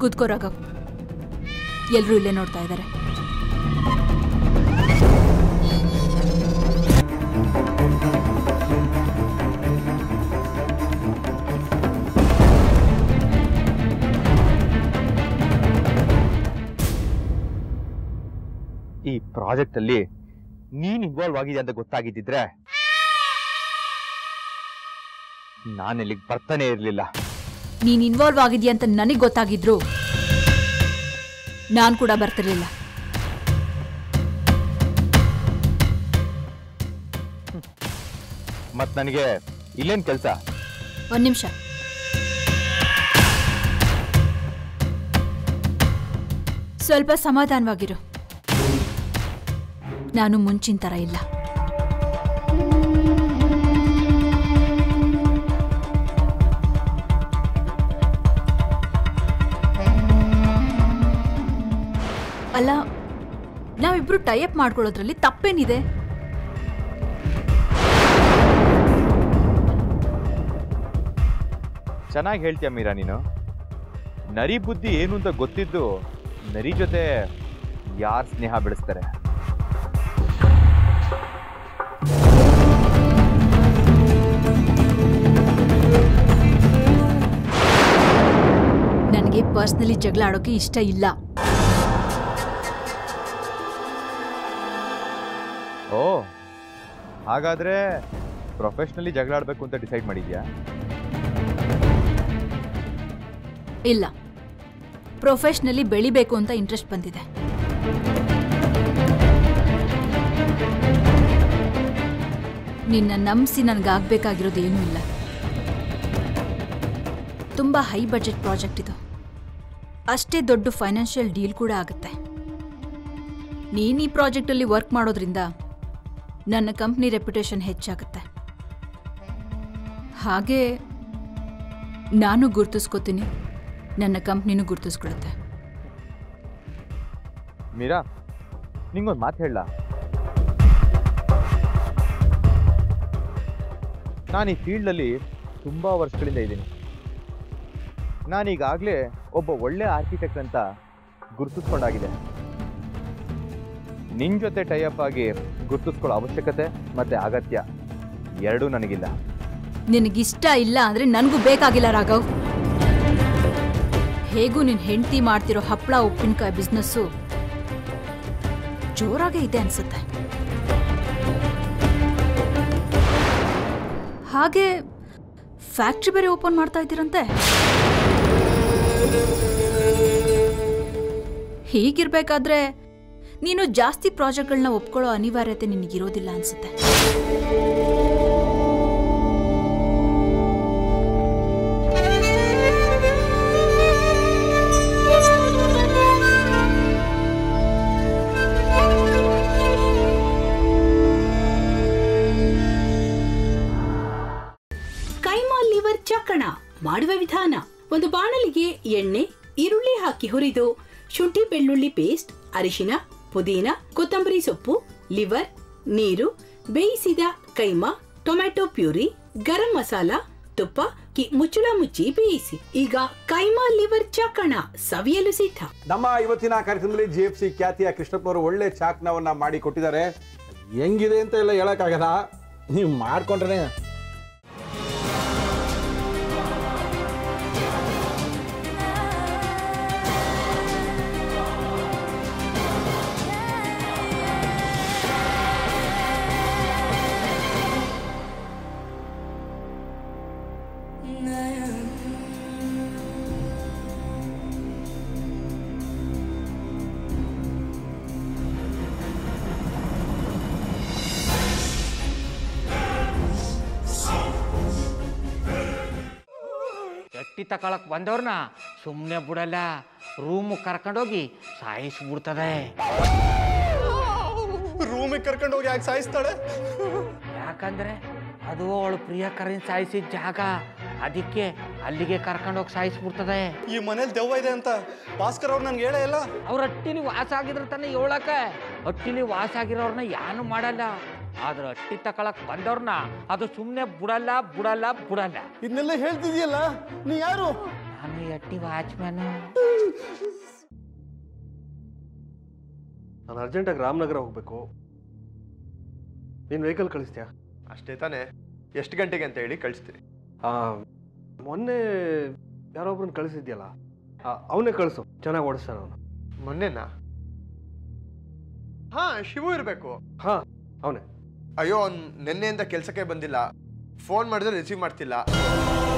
ಕೂತ್ಕೋ ರಾಘವ್ ಎಲ್ಲರೂ ಇಲ್ಲೇ ನೋಡ್ತಾ ಇದ್ದಾರೆ ಈ ಪ್ರಾಜೆಕ್ಟ್ ಅಲ್ಲಿ ನೀನ್ ಇನ್ವಾಲ್ವ್ ಆಗಿದೆ ಅಂತ ಗೊತ್ತಾಗಿದ್ದಿದ್ರೆ ನಾನು ಇಲ್ಲಿಗೆ ಬರ್ತಾನೆ ಇರ್ಲಿಲ್ಲ ನೀನ್ ಇನ್ವಾಲ್ವ್ ಆಗಿದ್ಯಾ ಅಂತ ನನಗೆ ಗೊತ್ತಾಗಿದ್ರು ನಾನು ಕೂಡ ಬರ್ತಿರ್ಲಿಲ್ಲ ಮತ್ ನನಗೆ ಇಲ್ಲೇನ್ ಕೆಲ್ಸ ಒಂದ್ ನಿಮಿಷ ಸ್ವಲ್ಪ ಸಮಾಧಾನವಾಗಿರು ನಾನು ಮುಂಚಿನ ಥರ ಇಲ್ಲ ಅಲ್ಲ ನಾವಿಬ್ರು ಟೈಅಪ್ ಮಾಡ್ಕೊಳ್ಳೋದ್ರಲ್ಲಿ ತಪ್ಪೇನಿದೆ ಚೆನ್ನಾಗಿ ಹೇಳ್ತೀಯ ಮೀರಾ ನೀನು ನರಿ ಬುದ್ಧಿ ಏನು ಅಂತ ಗೊತ್ತಿದ್ದು ನರಿ ಜೊತೆ ಯಾರ್ ಸ್ನೇಹ ಬೆಳೆಸ್ತಾರೆ ನನಗೆ ಪರ್ಸ್ನಲಿ ಜಗಳ ಆಡೋಕೆ ಇಷ್ಟ ಇಲ್ಲ ಓ ಹಾಗಾದ್ರೆ ಪ್ರೊಫೆಷ್ನಲಿ ಜಗಳ ಆಡ್ಬೇಕು ಅಂತ ಡಿಸೈಡ್ ಮಾಡಿದ್ಯಾ ಇಲ್ಲ ಪ್ರೊಫೆಷ್ನಲಿ ಬೆಳಿಬೇಕು ಅಂತ ಇಂಟ್ರೆಸ್ಟ್ ಬಂದಿದೆ ನಿನ್ನ ನಂಬಿಸಿ ನನಗಾಗಬೇಕಾಗಿರೋದು ಏನೂ ಇಲ್ಲ ತುಂಬ ಹೈ ಬಜೆಟ್ ಪ್ರಾಜೆಕ್ಟ್ ಇದು ಅಷ್ಟೇ ದೊಡ್ಡ ಫೈನಾನ್ಷಿಯಲ್ ಡೀಲ್ ಕೂಡ ಆಗುತ್ತೆ ನೀನು ಈ ಪ್ರಾಜೆಕ್ಟಲ್ಲಿ ವರ್ಕ್ ಮಾಡೋದ್ರಿಂದ ನನ್ನ ಕಂಪ್ನಿ ರೆಪ್ಯುಟೇಷನ್ ಹೆಚ್ಚಾಗುತ್ತೆ ಹಾಗೆ ನಾನು ಗುರ್ತಿಸ್ಕೋತೀನಿ ನನ್ನ ಕಂಪ್ನಿನೂ ಗುರ್ತಿಸ್ಕೊಳುತ್ತೆ ಮೀರಾ ನಿಂಗೊಂದು ಮಾತು ಹೇಳ ನಾನು ಈ ಫೀಲ್ಡಲ್ಲಿ ತುಂಬ ವರ್ಷಗಳಿಂದ ಇದ್ದೀನಿ ನಾನೀಗಾಗಲೇ ಒಬ್ಬ ಒಳ್ಳೆ ಆರ್ಕಿಟೆಕ್ಟ್ ಅಂತ ಗುರುತಿಸ್ಕೊಂಡಾಗಿದೆ ನಿನ್ನ ಜೊತೆ ಟೈಅಪ್ ಆಗಿ ಗುರುತಿಸ್ಕೊಳ್ಳೋ ಅವಶ್ಯಕತೆ ಮತ್ತು ಅಗತ್ಯ ಎರಡೂ ನನಗಿಲ್ಲ ನಿನಗಿಷ್ಟ ಇಲ್ಲ ಅಂದ್ರೆ ನನಗೂ ಬೇಕಾಗಿಲ್ಲ ರಾಘವ್ ಹೇಗೂ ನಿನ್ ಹೆಂಡತಿ ಮಾಡ್ತಿರೋ ಹಪ್ಪಳ ಉಪ್ಪಿನಕಾಯಿ ಬಿಸ್ನೆಸ್ಸು ಜೋರಾಗೇ ಇದೆ ಅನ್ಸುತ್ತೆ ಹಾಗೆ ಫ್ಯಾಕ್ಟ್ರಿ ಬೇರೆ ಓಪನ್ ಮಾಡ್ತಾ ಇದ್ದೀರಂತೆ ಹೀಗಿರ್ಬೇಕಾದ್ರೆ ನೀನು ಜಾಸ್ತಿ ಪ್ರಾಜೆಕ್ಟ್ಗಳನ್ನ ಒಪ್ಕೊಳ್ಳೋ ಅನಿವಾರ್ಯತೆ ನಿನಗಿರೋದಿಲ್ಲ ಅನ್ಸುತ್ತೆ ಕೈಮಾ ಲಿವರ್ ಚಕ್ಕಣ ಮಾಡುವ ವಿಧಾನ ಒಂದು ಬಾಣಲಿಗೆ ಎಣ್ಣೆ ಈರುಳ್ಳಿ ಹಾಕಿ ಹುರಿದು ಶುಂಠಿ ಬೆಳ್ಳುಳ್ಳಿ ಪೇಸ್ಟ್ ಅರಿಶಿನ ಪುದೀನ ಕೊತ್ತಂಬರಿ ಸೊಪ್ಪು ಲಿವರ್ ನೀರು ಬೇಯಿಸಿದ ಕೈಮಾ ಟೊಮ್ಯಾಟೊ ಪ್ಯೂರಿ ಗರಂ ಮಸಾಲ ತುಪ್ಪ ಕಿ ಮುಚ್ಚಳ ಮುಚ್ಚಿ ಬೇಯಿಸಿ ಈಗ ಕೈಮಾ ಲಿವರ್ ಚಕ್ಕಣ ಸವಿಯಲು ಸಿದ್ಧ ನಮ್ಮ ಇವತ್ತಿನ ಕಾರ್ಯಕ್ರಮದಲ್ಲಿ ಜಿ ಎಫ್ ಸಿ ಖ್ಯಾತಿಯ ಕೃಷ್ಣಪ್ಪ ಅವರು ಒಳ್ಳೆ ಚಾಕ್ನವನ್ನ ಮಾಡಿ ಕೊಟ್ಟಿದ್ದಾರೆ ಹೆಂಗಿದೆ ಅಂತ ಎಲ್ಲ ಹೇಳಕ್ಕಾಗಲ್ಲ ನೀವು ಮಾಡ್ಕೊಂಡ್ರೆ ಎಟ್ಟಿ ತಕೊಳಕ್ ಬಂದವ್ರನ್ನ ಸುಮ್ಮನೆ ಬಿಡಲ್ಲ ರೂಮ್ ಕರ್ಕೊಂಡೋಗಿ ಸಾಯಿಸ್ಬಿಡ್ತದೆ ರೂಮಿಗೆ ಕರ್ಕೊಂಡು ಹೋಗಿ ಯಾಕೆ ಸಾಯಿಸ್ತಾಳೆ ಯಾಕಂದ್ರೆ ಅದು ಅವಳು ಪ್ರಿಯಕರನ್ ಸಾಯಿಸಿದ ಜಾಗ ಅದಕ್ಕೆ ಅಲ್ಲಿಗೆ ಕರ್ಕೊಂಡೋಗಿ ಸಾಯಿಸ್ಬಿಡ್ತದೆ ಈ ಮನೇಲಿ ದೆವ್ವ ಇದೆ ಅಂತ ಭಾಸ್ಕರ್ ಅವ್ರು ನನ್ಗೆ ಹೇಳೇ ಇಲ್ಲ ಅವ್ರ ಹಟ್ಟಿಲಿ ವಾಸ ಆಗಿದ್ರೆ ತಾನೇ ಹೇಳಕ ಹಟ್ಟಿಲಿ ವಾಸ ಆಗಿರೋರ್ನ ಯಾನು ಮಾಡಲ್ಲ ಆದ್ರೆ ಹಟ್ಟಿ ತಕೊಳಕ್ ಬಂದವ್ರನ್ನ ಅದು ಸುಮ್ಮನೆ ಬಿಡಲ್ಲ ಬಿಡಲ್ಲ ಬಿಡಲ್ಲ ಇದನ್ನೆಲ್ಲ ಹೇಳ್ತಿದ್ಯಲ್ಲ ನೀ ಯಾರು ನಾನು ಎಟ್ಟಿ ವಾಚ್ಮ್ಯಾನು ನಾನು ಅರ್ಜೆಂಟಾಗಿ ರಾಮನಗರ ಹೋಗಬೇಕು ನೀನು ವೆಹಿಕಲ್ ಕಳಿಸ್ತೀಯಾ ಅಷ್ಟೇ ತಾನೇ ಎಷ್ಟು ಗಂಟೆಗೆ ಅಂತ ಹೇಳಿ ಕಳಿಸ್ತೀನಿ ಮೊನ್ನೆ ಯಾರೊಬ್ರನ್ನ ಕಳಿಸಿದ್ಯಲ್ಲ ಅವನೇ ಕಳಿಸು ಚೆನ್ನಾಗಿ ಓಡಿಸ್ತಾನೆ ಅವನು ಮೊನ್ನೆನಾ ಹಾ ಶಿವು ಇರಬೇಕು ಹಾಂ ಅವನೇ ಅಯ್ಯೋ ಅವ್ನು ನಿನ್ನೆಯಿಂದ ಕೆಲಸಕ್ಕೆ ಬಂದಿಲ್ಲ ಫೋನ್ ಮಾಡಿದ್ರೆ ರಿಸೀವ್ ಮಾಡ್ತಿಲ್ಲ